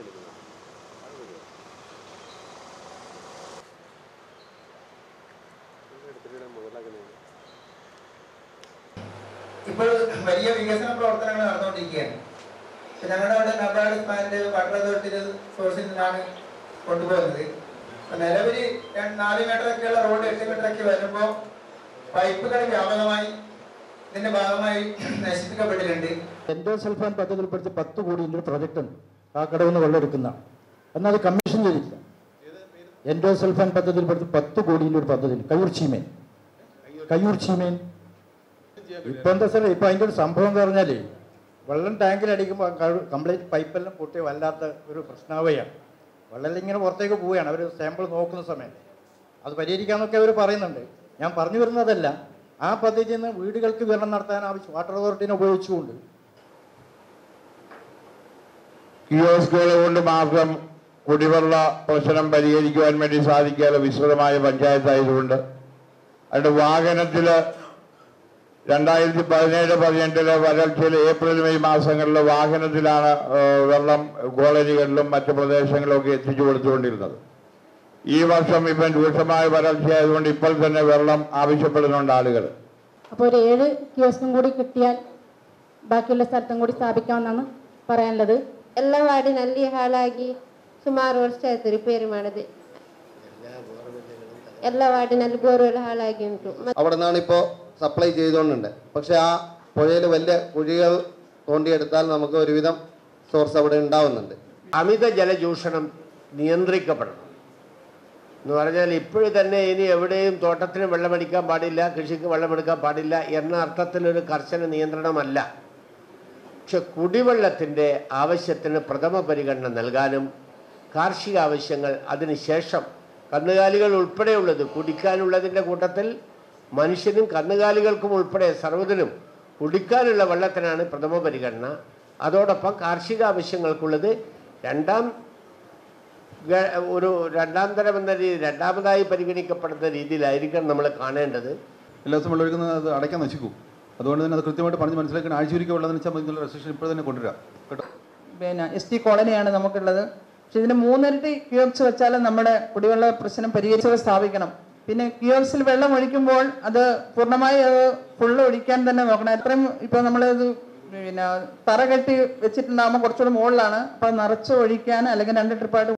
ഇപ്പോൾ വലിയ വികസന പ്രവർത്തനങ്ങൾ നടന്നുകൊണ്ടിരിക്കുകയാണ് ഇപ്പൊ ഞങ്ങളുടെ അവിടെ നബാർഡ് പ്ലാന്റ് വാട്ടർ അതോറിറ്റി സോഴ്സിൽ നിന്നാണ് കൊണ്ടുപോകുന്നത് അപ്പൊ നിലവില് രണ്ട് നാല് മീറ്റർ ഒക്കെയുള്ള റോഡ് എട്ട് മീറ്റർ ഒക്കെ വരുമ്പോൾ പൈപ്പുകൾ വ്യാപകമായി ഇതിന്റെ ഭാഗമായി നശിപ്പിക്കപ്പെട്ടിട്ടുണ്ട് എൻഡോസൾഫാൻ പദ്ധതി ഉൾപ്പെടുത്തി പത്ത് കോടിയുടെ ഒരു പ്രൊജക്റ്റ് ഉണ്ട് കാക്കടവിൽ നിന്ന് വെള്ളമെടുക്കുന്ന എന്നാൽ അത് കമ്മീഷൻ ചെയ്തിട്ടില്ല എൻഡോസൾഫാൻ പദ്ധതി ഉൾപ്പെടുത്തി പത്ത് കോടിയുടെ ഒരു പദ്ധതി ഉണ്ട്. കയ്യൂർ ചീമേൻ കയ്യൂർ ചീമേൻ ഇപ്പൊ എന്താ സാറേ ഇപ്പൊ അതിന്റെ ഒരു സംഭവം എന്ന് പറഞ്ഞാലേ വെള്ളം ടാങ്കിൽ അടിക്കുമ്പോൾ കംപ്ലീറ്റ് പൈപ്പെല്ലാം പൊട്ടി വല്ലാത്ത ഒരു പ്രശ്നാവയാണ് വെള്ളം ഇങ്ങനെ പുറത്തേക്ക് പോവുകയാണ് അവർ സാമ്പിൾ നോക്കുന്ന സമയത്ത് അത് പരിഹരിക്കാന്നൊക്കെ അവർ പറയുന്നുണ്ട് ഞാൻ പറഞ്ഞു വരുന്നതല്ല ആ പദ്ധതിയിൽ നിന്ന് വീടുകൾക്ക് വെള്ളം നടത്താൻ ആവശ്യം വാട്ടർ അതോറിറ്റിനെ ഉപയോഗിച്ചുകൊണ്ട് കിയോസ്കുകൾ കൊണ്ട് മാത്രം കുടിവെള്ള പ്രശ്നം പരിഹരിക്കുവാൻ വേണ്ടി സാധിക്കാതെ വിസ്തൃതമായ പഞ്ചായത്തായതുകൊണ്ട് അതിന്റെ വാഹനത്തില് രണ്ടായിരത്തി പതിനേഴ് പതിനെട്ടിലെ വരൾച്ചയിൽ ഏപ്രിൽ മെയ് മാസങ്ങളിൽ വാഹനത്തിലാണ് ആ, വെള്ളം കോളനികളിലും മറ്റു പ്രദേശങ്ങളിലും ഒക്കെ എത്തിച്ചു കൊടുത്തുകൊണ്ടിരുന്നത് ഈ വർഷം ഇപ്പം രൂക്ഷമായ വരൾച്ചയായതുകൊണ്ട് ഇപ്പോൾ തന്നെ വെള്ളം ആവശ്യപ്പെടുന്നുണ്ട് ആളുകൾ അപ്പോൾ ഒരു ഏഴ് കിയോസ്കും കൂടി കിട്ടിയാൽ ബാക്കിയുള്ള സ്ഥലത്തും കൂടി സ്ഥാപിക്കാമെന്നാണ് പറയാനുള്ളത് ಎಲ್ಲ ವಾರ್ಡಿನಲ್ಲಿ ಹಾಳಾಗಿ ಸುಮಾರು ವರ್ಷ ಆಯ್ತು ರಿಪೇರಿ ಮಾಡದೆ ಎಲ್ಲ ವಾರ್ಡಿನಲ್ಲಿ ಬೋರ್ವೆಲ್ ಹಾಳಾಗಿ ಉಂಟು ಮತ್ತೆ അവിടെ നിന്നാണ് ഇപ്പോൾ സപ്ലൈ ചെയ്തുകൊണ്ടുണ്ട് പക്ഷെ ആ പുഴയിൽ വലിയ കുഴികൾ തോണ്ടിയെടുത്താൽ നമുക്ക് ഒരുവിധം സോഴ്സ് അവിടെ ഉണ്ടാവുന്നുണ്ട് അമിത ജലചൂഷണം നിയന്ത്രിക്കപ്പെടണം എന്ന് പറഞ്ഞാൽ ഇപ്പോഴും തന്നെ ഇനി എവിടെയും തോട്ടത്തിന് വെള്ളമടിക്കാൻ പാടില്ല കൃഷിക്ക് വെള്ളമെടുക്കാൻ പാടില്ല എന്ന അർത്ഥത്തിലൊരു കർശന നിയന്ത്രണമല്ല പക്ഷെ കുടിവെള്ളത്തിൻ്റെ ആവശ്യത്തിന് പ്രഥമ പരിഗണന നൽകാനും കാർഷിക ആവശ്യങ്ങൾ അതിനുശേഷം കന്നുകാലികൾ ഉൾപ്പെടെയുള്ളത് കുടിക്കാനുള്ളതിൻ്റെ കൂട്ടത്തിൽ മനുഷ്യനും കന്നുകാലികൾക്കും ഉൾപ്പെടെ സർവ്വതിനും കുടിക്കാനുള്ള വെള്ളത്തിനാണ് പ്രഥമ പരിഗണന അതോടൊപ്പം കാർഷിക ആവശ്യങ്ങൾക്കുള്ളത് രണ്ടാം ഗ- ഒരു രണ്ടാം തരം എന്ന രീതി രണ്ടാമതായി പരിഗണിക്കപ്പെടുന്ന രീതിയിലായിരിക്കണം നമ്മൾ കാണേണ്ടത് എല്ലാ ദിവസവും വെള്ളം ഒഴുകുന്നത് അത് അടയ്ക്കാൻ നശിക്കും അതുകൊണ്ട് തന്നെ അത് കൃത്യമായിട്ട് പറഞ്ഞ് മനസ്സിലാക്കണം ആഴ്ചയൊരിക്കൽ വെള്ളം വെച്ചാൽ മതി എന്നുള്ള റെസ്ട്രിക്ഷൻ ഇപ്പോൾ തന്നെ കൊണ്ടുവരാം കേട്ടോ പിന്നെ എസ് ടി കോളനിയാണ് നമുക്കുള്ളത് പക്ഷെ ഇതിന് മൂന്നിരട്ടി ക്യൂബ്സ് വെച്ചാൽ നമ്മുടെ കുടിവെള്ള പ്രശ്നം പരിഹരിച്ച് സ്ഥാപിക്കണം പിന്നെ ക്യൂബ്സിൽ വെള്ളം ഒഴിക്കുമ്പോൾ അത് പൂർണ്ണമായി അത് ഫുള്ള് ഒഴിക്കാൻ തന്നെ നോക്കണം എത്രയും ഇപ്പോൾ നമ്മളത് പിന്നെ തറ കെട്ടി വെച്ചിട്ടുണ്ടാകുമ്പോൾ കുറച്ചുകൂടി മുകളിലാണ് അപ്പോൾ അത് നിറച്ച് ഒഴിക്കാൻ അല്ലെങ്കിൽ രണ്ട് ട്രിപ്പായിട്ട്